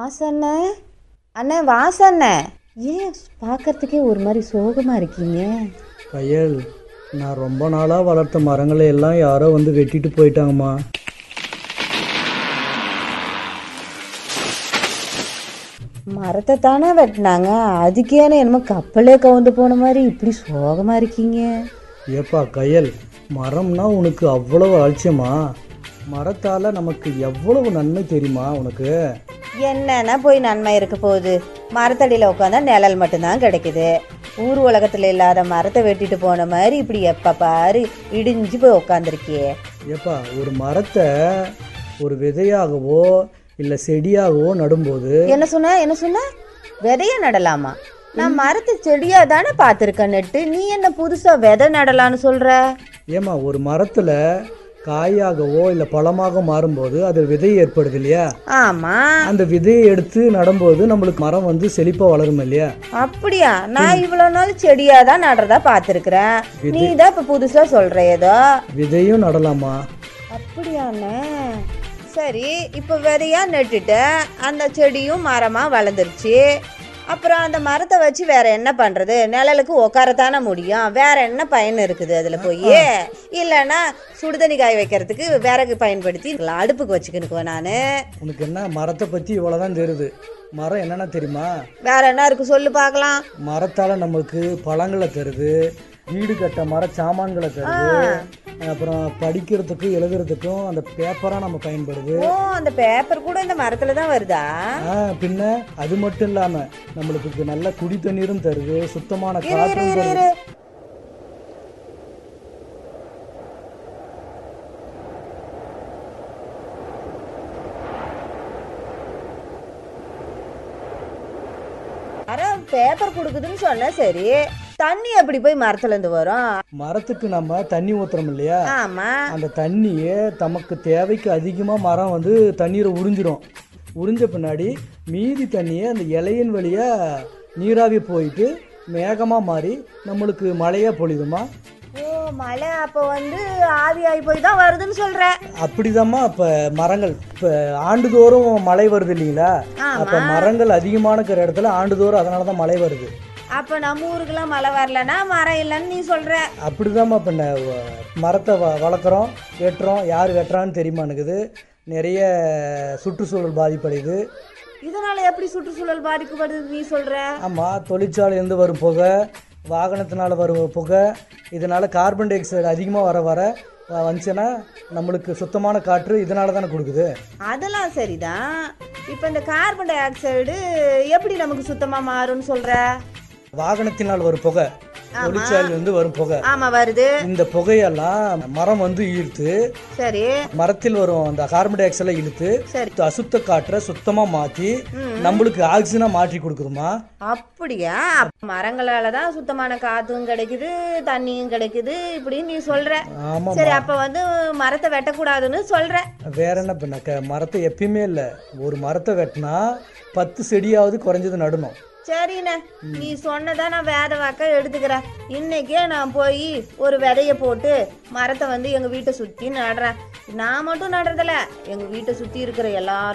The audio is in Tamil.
வாசண்ணே அண்ணே வாசண்ணே ஏன் பார்க்கறதுக்கே ஒரு மாதிரி சோகமா இருக்கீங்க கையல் நான் ரொம்ப நாளாக வளர்த்த மரங்களை எல்லாம் யாரோ வந்து வெட்டிட்டு போயிட்டாங்கம்மா மரத்தை தானே வெட்டினாங்க அதுக்கேன என்னமோ கப்பலே கவுந்து போன மாதிரி இப்படி சோகமா இருக்கீங்க ஏப்பா கையல் மரம்னா உனக்கு அவ்வளவு அலட்சியமா மரத்தால் நமக்கு எவ்வளவு நன்மை தெரியுமா உனக்கு என்னன்னா போய் நன்மை இருக்க போகுது மரத்தடியில் உட்காந்தா நிழல் மட்டும்தான் கிடைக்குது ஊர் உலகத்துல இல்லாத மரத்தை வெட்டிட்டு போன மாதிரி இப்படி எப்ப பாரு இடிஞ்சு போய் உட்காந்துருக்கியே ஏப்பா ஒரு மரத்தை ஒரு விதையாகவோ இல்லை செடியாகவோ நடும்போது என்ன சொன்ன என்ன சொன்ன விதைய நடலாமா நான் மரத்தை செடியா தானே பார்த்துருக்கேன் நெட்டு நீ என்ன புதுசா விதை நடலான்னு சொல்ற ஏம்மா ஒரு மரத்தில் காயாகவோ இல்லை பழமாக மாறும்போது அது விதை ஏற்படுது இல்லையா ஆமா அந்த விதையை எடுத்து நடும்போது நம்மளுக்கு மரம் வந்து செழிப்பாக வளரும் இல்லையா அப்படியா நான் இவ்வளவு நாள் செடியா தான் நடுறதா பார்த்துருக்குறேன் நீ தான் இப்ப புதுசா சொல்ற ஏதோ விதையும் நடலாமா அப்படியாண்ணே சரி இப்போ விதையா நட்டுட்ட அந்த செடியும் மரமா வளர்ந்துருச்சு அப்புறம் அந்த மரத்தை வச்சு வேற என்ன பண்றது நிழலுக்கு உட்காரத்தானே முடியும் வேற என்ன பயன் இருக்குது அதுல போய் இல்லைன்னா சுடுதண்ணி காய வைக்கிறதுக்கு விறகு பயன்படுத்தி அடுப்புக்கு வச்சுக்கணுக்குவேன் நானு உனக்கு என்ன மரத்தை பற்றி இவ்வளோதான் தெரியுது மரம் என்னென்ன தெரியுமா வேற என்ன இருக்கு சொல்லு பார்க்கலாம் மரத்தால் நமக்கு பழங்களை தருது வீடு கட்ட மர சாமான்களை தருது அப்புறம் படிக்கிறதுக்கும் எழுதுறதுக்கும் அந்த பேப்பராக நம்ம பயன்படுது ஓ அந்த பேப்பர் கூட இந்த மரத்துல தான் வருதா ஆ, பின்ன அது மட்டும் இல்லாமல் நம்மளுக்கு நல்ல குடி தண்ணீரும் தருது சுத்தமான இரு இரு காற்றும் இரு தருது இரு மரம் பேப்பர் கொடுக்குதுன்னு சொன்ன சரி தண்ணி எப்படி போய் மரத்துல இருந்து வரும் மரத்துக்கு நம்ம தண்ணி ஊத்துறோம் இல்லையா ஆமா அந்த தண்ணியை தமக்கு தேவைக்கு அதிகமாக மரம் வந்து தண்ணீரை உறிஞ்சிரும் உறிஞ்ச பின்னாடி மீதி தண்ணியை அந்த இலையின் வழியாக நீராவி போயிட்டு மேகமாக மாறி நம்மளுக்கு மழையாக பொழியுதுமா ஓ மழை அப்ப வந்து ஆவியாகி போய் தான் வருதுன்னு சொல்ற அப்படிதாம்மா இப்போ மரங்கள் இப்போ ஆண்டுதோறும் மழை வருது இல்லைங்களா அப்போ மரங்கள் அதிகமான இருக்கிற இடத்துல ஆண்டுதோறும் அதனால தான் மழை வருது அப்ப நம்ம ஊருக்குலாம் மழை வரலன்னா மரம் இல்லைன்னு நீ சொல்ற அப்படிதாம்மா இப்போ ந- வ- மரத்தை வ வளர்க்குறோம் வெட்டுறோம் யார் வெட்டுறான்னு தெரியுமானுக்குது நிறைய சுற்றுச்சூழல் பாதிப்படையுது இதனால எப்படி சுற்றுச்சூழல் பாதிக்கப்படுது நீ சொல்ற ஆமாம் தொழிற்சாலையிலேருந்து வரும் புகை வாகனத்தினால வரும் புகை இதனால் கார்பன் டை ஆக்சைடு அதிகமாக வர வர அஹ், வந்துச்சுன்னா நம்மளுக்கு சுத்தமான காற்று இதனால தானே கொடுக்குது அதெல்லாம் சரிதான் இப்போ இந்த கார்பன் டை ஆக்சைடு எப்படி நமக்கு சுத்தமா மாறும்னு சொல்ற வாகனத்தினால் வரும் புகை தொழிற்சாலையிலேருந்து வரும் புகை ஆமா வருது இந்த புகையெல்லாம் மரம் வந்து ஈர்த்து சரி மரத்தில் வரும் அந்த கார்பன் டை ஆக்சைடை இழுத்து சரி. அசுத்த காற்றை சுத்தமாக மாற்றி நம்மளுக்கு ஆக்சிஜனாக மாற்றி கொடுக்குதுமா அப்படியா அப்ப மரங்களால தான் சுத்தமான காத்தும் கிடைக்குது தண்ணியும் கிடைக்குது இப்படின்னு நீ சொல்ற ஆமாம் சரி அப்ப வந்து மரத்தை வெட்டக்கூடாதுன்னு சொல்ற வேற என்ன பண்ண மரத்தை எப்பயுமே இல்லை ஒரு மரத்தை வெட்டினா பத்து செடியாவது குறைஞ்சது நடணும் சரிண்ணே நீ சொன்னதா நான் வேத வாக்க எடுத்துக்கிறேன் இன்னைக்கே நான் போய் ஒரு விதைய போட்டு மரத்தை வந்து எங்க வீட்டை சுத்தி நடுறேன் நான் மட்டும் நடுறதில்ல எங்க வீட்டை சுத்தி இருக்கிற எல்லாரும்